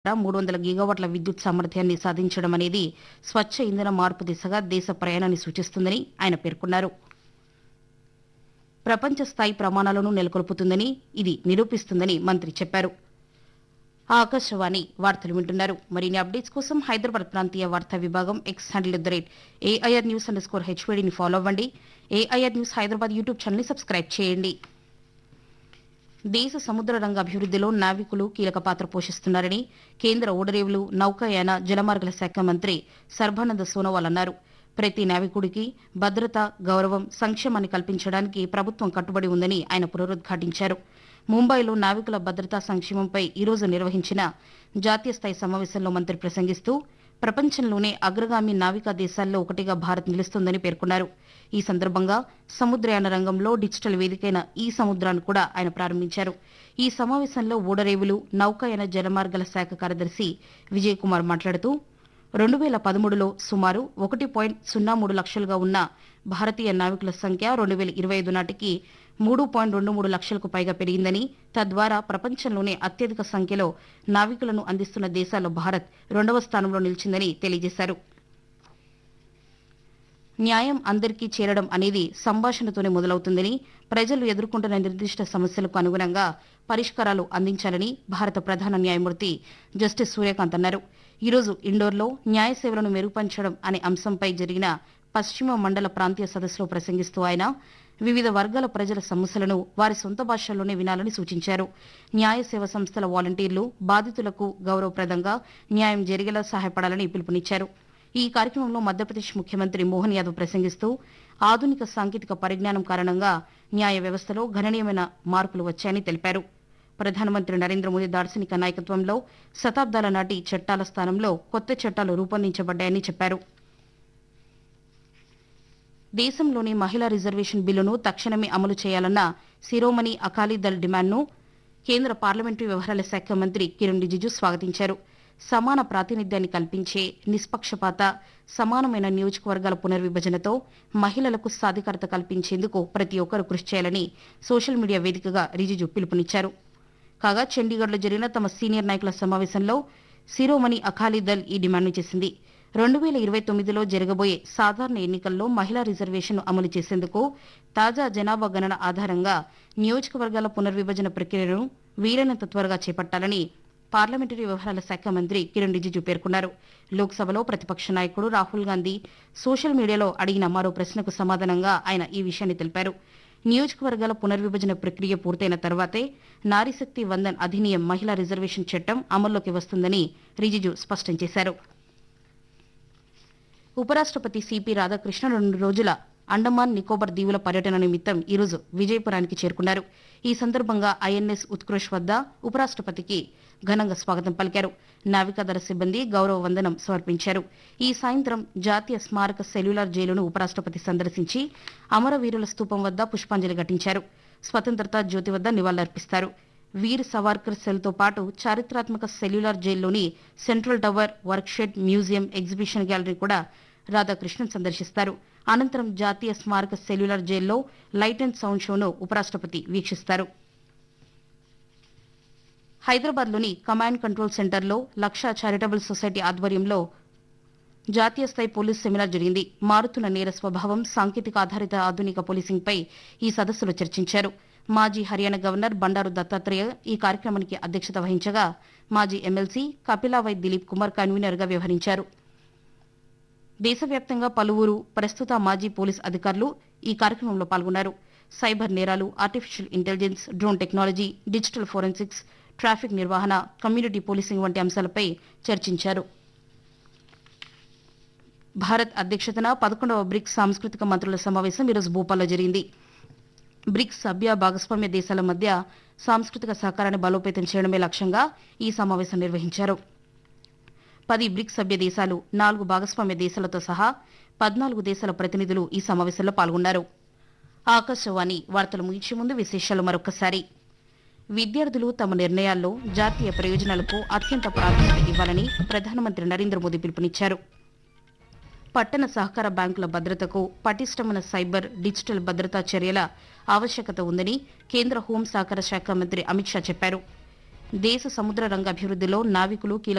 మూడు వందల గిగావాట్ల విద్యుత్ సామర్థ్యాన్ని సాధించడం అనేది స్వచ్ఛ ఇంధన మార్పు దిశగా దేశ ప్రయాణాన్ని సూచిస్తుందని ఆయన పేర్కొన్నారు ప్రపంచ స్థాయి ప్రమాణాలను నెలకొల్పుతుందని ఇది నిరూపిస్తుందని మంత్రి చెప్పారు ఆకాశవాణి వార్తలు వింటున్నారు మరిన్ని అప్డేట్స్ కోసం హైదరాబాద్ ప్రాంతీయ వార్తా విభాగం X handle at the rate AIR news underscore స్కోర్ హెచ్వేడిని ఫాలో అవ్వండి ఏఐఆర్ న్యూస్ హైదరాబాద్ యూట్యూబ్ ఛానల్ని సబ్స్క్రైబ్ చేయండి దేశ సముద్ర రంగ అభివృద్దిలో నావికులు కీలక పాత్ర పోషిస్తున్నారని కేంద్ర ఓడరేవులు నౌకాయాన జలమార్గల శాఖ మంత్రి సర్బానంద సోనోవాల్ అన్నారు ప్రతి నావికుడికి భద్రత గౌరవం సంక్షేమాన్ని కల్పించడానికి ప్రభుత్వం కట్టుబడి ఉందని ఆయన పునరుద్ఘాటించారు ముంబైలో నావికుల భద్రతా సంక్షేమంపై ఈరోజు నిర్వహించిన జాతీయ స్థాయి సమావేశంలో మంత్రి ప్రసంగిస్తూ ప్రపంచంలోనే అగ్రగామి నావికా దేశాల్లో ఒకటిగా భారత్ నిలుస్తోందని పేర్కొన్నారు ఈ సందర్భంగా సముద్రయాన రంగంలో డిజిటల్ వేదికైన ఈ సముద్రాన్ని కూడా ఆయన ప్రారంభించారు ఈ సమావేశంలో ఓడరేవులు నౌకాయాన జలమార్గాల శాఖ కార్యదర్శి విజయ్ కుమార్ మాట్లాడుతూ రెండు వేల పదమూడులో సుమారు ఒకటి పాయింట్ సున్నా మూడు లక్షలుగా ఉన్న భారతీయ నావికుల సంఖ్య రెండు వేల ఇరవై ఐదు నాటికి మూడు పాయింట్ రెండు మూడు లక్షలకు పైగా పెరిగిందని తద్వారా ప్రపంచంలోనే అత్యధిక సంఖ్యలో నావికులను అందిస్తున్న దేశాల్లో భారత్ రెండవ స్థానంలో నిలిచిందని తెలియజేశారు న్యాయం అందరికీ చేరడం అనేది సంభాషణతోనే మొదలవుతుందని ప్రజలు ఎదుర్కొంటున్న నిర్దిష్ట సమస్యలకు అనుగుణంగా పరిష్కారాలు అందించాలని భారత ప్రధాన న్యాయమూర్తి జస్టిస్ సూర్యకాంత్ అన్నారు ఈరోజు ఇండోర్లో న్యాయ సేవలను మెరుగుపరచడం అనే అంశంపై జరిగిన పశ్చిమ మండల ప్రాంతీయ సదస్సులో ప్రసంగిస్తూ ఆయన వివిధ వర్గాల ప్రజల సమస్యలను వారి సొంత భాషల్లోనే వినాలని సూచించారు న్యాయ సేవ సంస్థల వాలంటీర్లు బాధితులకు గౌరవప్రదంగా న్యాయం జరిగేలా సహాయపడాలని పిలుపునిచ్చారు ఈ కార్యక్రమంలో మధ్యప్రదేశ్ ముఖ్యమంత్రి మోహన్ యాదవ్ ప్రసంగిస్తూ ఆధునిక సాంకేతిక పరిజ్ఞానం కారణంగా న్యాయ వ్యవస్థలో గణనీయమైన మార్పులు వచ్చాయని తెలిపారు ప్రధానమంత్రి నరేంద్ర మోదీ దార్శనిక నాయకత్వంలో శతాబ్దాల నాటి చట్టాల స్థానంలో కొత్త చట్టాలు రూపొందించబడ్డాయని చెప్పారు దేశంలోని మహిళా రిజర్వేషన్ బిల్లును తక్షణమే అమలు చేయాలన్న శిరోమణి అకాలీదళ్ డిమాండ్ను కేంద్ర పార్లమెంటరీ వ్యవహారాల శాఖ మంత్రి కిరణ్ రిజిజు స్వాగతించారు సమాన ప్రాతినిధ్యాన్ని కల్పించే నిష్పక్షపాత సమానమైన నియోజకవర్గాల పునర్విభజనతో మహిళలకు సాధికారత కల్పించేందుకు ప్రతి ఒక్కరూ కృషి చేయాలని సోషల్ మీడియా వేదికగా రిజిజు పిలుపునిచ్చారు కాగా చండీగఢ్లో జరిగిన తమ సీనియర్ నాయకుల సమావేశంలో శిరోమణి అకాలీదళ్ ఈ డిమాండ్ను చేసింది రెండు వేల ఇరవై తొమ్మిదిలో జరగబోయే సాధారణ ఎన్నికల్లో మహిళా రిజర్వేషన్ను అమలు చేసేందుకు తాజా జనాభా గణన ఆధారంగా నియోజకవర్గాల పునర్విభజన ప్రక్రియను వీలైనంత త్వరగా చేపట్టాలని పార్లమెంటరీ వ్యవహారాల శాఖ మంత్రి కిరణ్ రిజిజు పేర్కొన్నారు లోక్సభలో ప్రతిపక్ష నాయకుడు రాహుల్ గాంధీ సోషల్ మీడియాలో అడిగిన మరో ప్రశ్నకు సమాధానంగా ఆయన ఈ విషయాన్ని తెలిపారు నియోజకవర్గాల పునర్విభజన ప్రక్రియ పూర్తయిన తర్వాతే నారీశక్తి వందన్ అధినియం మహిళా రిజర్వేషన్ చట్టం అమల్లోకి వస్తుందని రిజిజు స్పష్టం చేశారు ఉపరాష్ట్రపతి సిపి రాధాకృష్ణ రెండు రోజుల అండమాన్ నికోబార్ దీవుల పర్యటన నిమిత్తం ఈరోజు విజయపురానికి చేరుకున్నారు ఈ సందర్భంగా ఐఎన్ఎస్ ఉత్కృష్ వద్ద ఉపరాష్ట్రపతికి ఘనంగా స్వాగతం పలికారు నావికాదళ సిబ్బంది గౌరవ వందనం సమర్పించారు ఈ సాయంత్రం జాతీయ స్మారక సెల్యులార్ జైలును ఉపరాష్ట్రపతి సందర్శించి అమరవీరుల స్తూపం వద్ద పుష్పాంజలి ఘటించారు స్వతంత్రతా జ్యోతి వద్ద నివాళులర్పిస్తారు వీర్ సవార్కర్ సెల్తో పాటు చారిత్రాత్మక సెల్యులార్ జైల్లోని central tower work shed museum exhibition gallery కూడా రాధాకృష్ణన్ సందర్శిస్తారు అనంతరం జాతీయ స్మారక సెల్యులార్ జైల్లో లైట్ అండ్ సౌండ్ షోను ఉపరాష్ట్రపతి వీక్షిస్తారు హైదరాబాద్లోని కమాండ్ కంట్రోల్ సెంటర్లో లక్ష చారిటబుల్ సొసైటీ ఆధ్వర్యంలో జాతీయ స్థాయి పోలీస్ సెమినార్ జరిగింది మారుతున్న నేర స్వభావం సాంకేతిక ఆధారిత ఆధునిక పోలీసింగ్పై ఈ సదస్సులో చర్చించారు మాజీ హర్యానా గవర్నర్ బండారు దత్తాత్రేయ ఈ కార్యక్రమానికి అధ్యక్షత వహించగా మాజీ ఎమ్మెల్సీ కపిలావై దిలీప్ కుమార్ కన్వీనర్గా వ్యవహరించారు దేశవ్యాప్తంగా పలువురు ప్రస్తుత మాజీ పోలీస్ అధికారులు ఈ కార్యక్రమంలో పాల్గొన్నారు సైబర్ నేరాలు artificial intelligence drone technology digital forensics traffic నిర్వహణ కమ్యూనిటీ పోలీసింగ్ వంటి అంశాలపై చర్చించారు భారత్ అధ్యక్షతన పదకొండవ బ్రిక్స్ సాంస్కృతిక మంత్రుల సమావేశం ఈరోజు భూపాల్లో జరిగింది బ్రిక్స్ సభ్య భాగస్వామ్య దేశాల మధ్య సాంస్కృతిక సహకారాన్ని బలోపేతం చేయడమే లక్ష్యంగా ఈ సమావేశం నిర్వహించారు పది బ్రిక్స్ సభ్య దేశాలు నాలుగు భాగస్వామ్య దేశాలతో సహా పద్నాలుగు దేశాల ప్రతినిధులు ఈ సమావేశంలో పాల్గొన్నారు ఆకాశవాణి వార్తలు ముగించే ముందు విశేషాలు మరొకసారి విద్యార్థులు తమ నిర్ణయాల్లో జాతీయ ప్రయోజనాలకు అత్యంత ప్రాధాన్యత ఇవ్వాలని ప్రధానమంత్రి నరేంద్ర మోదీ పిలుపునిచ్చారు పట్టణ సహకార బ్యాంకుల భద్రతకు పటిష్టమైన సైబర్ డిజిటల్ భద్రతా చర్యల ఆవశ్యకత ఉందని కేంద్ర హోం సహకార శాఖ మంత్రి అమిత్ షా చెప్పారు దేశ సముద్ర రంగ అభివృద్దిలో నావికులు కీలక